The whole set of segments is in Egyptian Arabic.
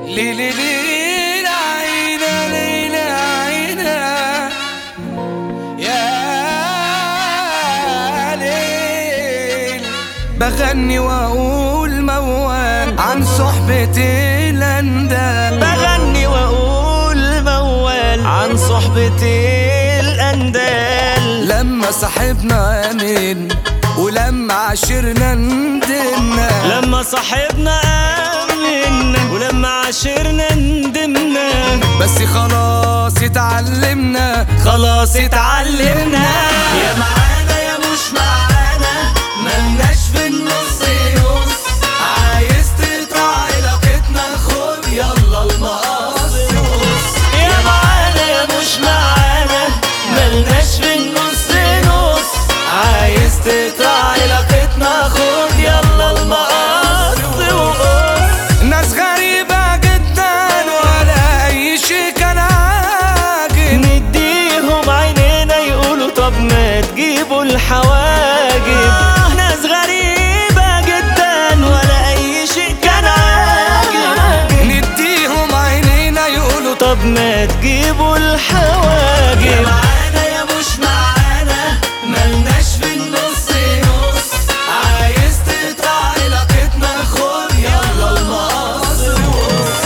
ليلي ليلي عينا ليلي عينا يا ليل بغني واقول موال عن صحبة الاندال بغني واقول موال عن صحبة الاندال لما صاحبنا امن ولما عشرنا ندمنا لما صاحبنا امنا ولما عاشرنا ندمنا بس خلاص اتعلمنا خلاص اتعلمنا يا معانا يا مش معانا ملناش في النص نص عايز تقطع علاقتنا خد يلا المقص نص يا معانا يا مش معانا ملناش في النص نص عايز تقطع علاقتنا خد يلا المقص وقص ناس غريبة جدا ولا أي شي كان عاجب نديهم عينينا يقولوا طب ما تجيبوا الحواجب ناس غريبة جدا ولا أي شيء كان عاجب نديهم عينينا يقولوا طب ما تجيبوا يا الحواجب معانا يا مش معانا ملناش في النص نص عايز تقطع علاقتنا خد يلا المقص وقص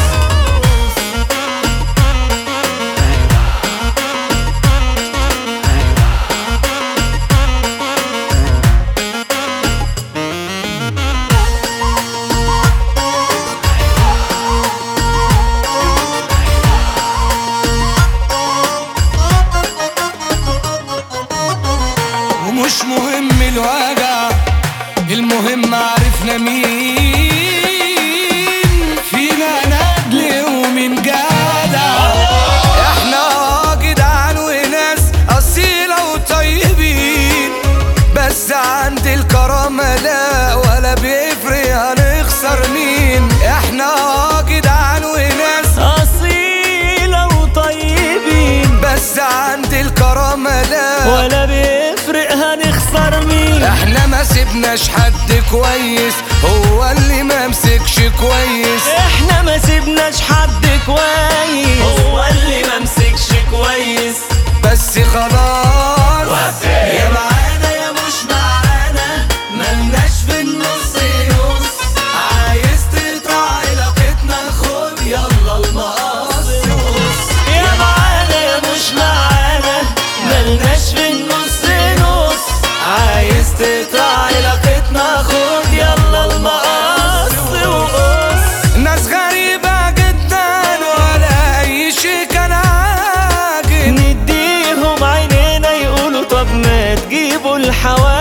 ومش مهم الوجع المهم عرفنا مين فينا ندل ومين جدع احنا جدعان وناس اصيلة وطيبين بس عند الكرامة لا ولا بيفرق هنخسر مين احنا جدعان وناس أصيلة وطيبين بس عند الكرامة لا ولا بيفرق هنخسر مين احنا ما سيبناش حد كويس هو اللي ما مسكش كويس احنا ما سيبناش حد كويس هو اللي ما مسكش كويس بس خلاص يا معانا يا مش معانا ملناش في النص نص عايز تقطع علاقتنا خد يلا المقص نص يا معانا يا مش معانا ملناش في النص نص عايز تقطع علاقتنا خد يلا المقص وقص ناس غريبة جدا ولا أي شي كان عاجب نديهم عينينا يقولوا طب ما تجيبوا الحواجب